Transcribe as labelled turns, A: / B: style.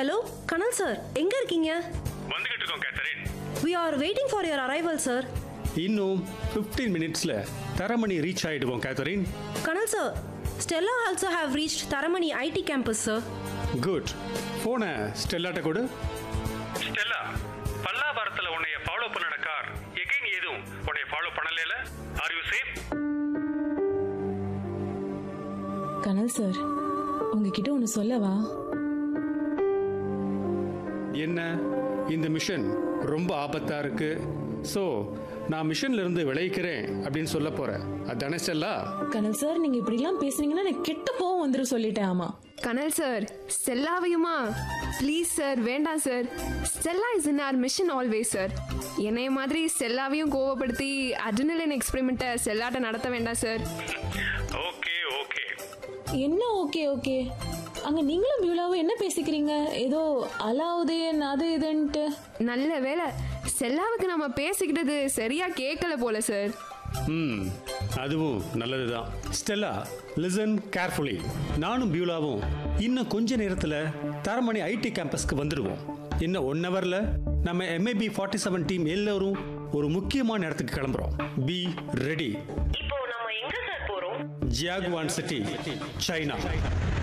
A: hello கனல் sir எங்க இருக்கீங்க
B: வந்துகிட்டு இருக்கோம் Catherine
A: we are waiting for your arrival sir
B: இன்னும் 15 மினிட்ஸ்ல தரமணி ரீச் ஆயிடுவோம் Catherine
A: Kanal sir Stella also have reached Taramani IT campus sir
B: good போனை ஸ்டெல்லாட்ட கொடு ஸ்டெல்லா பல்லாவரத்தில் உன்னைய ஃபாலோ பண்ணன கார் எகைன் ஏதும் உன்னைய ஃபாலோ பண்ணல are you safe
C: Kanal sir உங்ககிட்ட ஒன்று சொல்லவா
B: என்ன இந்த மிஷன் ரொம்ப ஆபத்தா இருக்கு ஸோ நான் மிஷன்ல இருந்து விளைவிக்கிறேன் அப்படின்னு சொல்ல போறேன் அதானே ஸ்டெல்லா
C: கனல் சார் நீங்க இப்படிலாம் பேசுனீங்கன்னா எனக்கு கெட்ட போவோம் வந்துரும் சொல்லிட்டேன் ஆமா
D: கனல் சார் ஸ்டெல்லாவையுமா ப்ளீஸ் சார் வேண்டாம் sir Stella is in our mission always sir என்னைய மாதிரி ஸ்டெல்லாவையும் கோவப்படுத்தி அட்ரினலின் எக்ஸ்பெரிமெண்ட்டை ஸ்டெல்லாட்ட நடத்த வேண்டாம் சார்
B: ஓகே ஓகே
C: என்ன ஓகே ஓகே அங்க நீங்களும் பியூலாவும் என்ன பேசிக்கிறீங்க ஏதோ அலாவுதேன் அது இதுன்ட்டு
D: நல்ல வேலை ஸ்டெல்லாவுக்கு நம்ம பேசிக்கிட்டது சரியா கேட்கல போல சார்
B: ம் அதுவும் நல்லதுதான் ஸ்டெல்லா லிசன் கேர்ஃபுல்லி நானும் பியூலாவும் இன்னும் கொஞ்ச நேரத்தில் தரமணி ஐடி கேம்பஸ்க்கு வந்துடுவோம் இன்னும் ஒன் ஹவரில் நம்ம எம்ஏபி ஃபார்ட்டி செவன் டீம் எல்லோரும் ஒரு முக்கியமான இடத்துக்கு கிளம்புறோம் பி ரெடி
E: இப்போ நம்ம எங்க சார் போறோம்
B: ஜியாகுவான் சிட்டி சைனா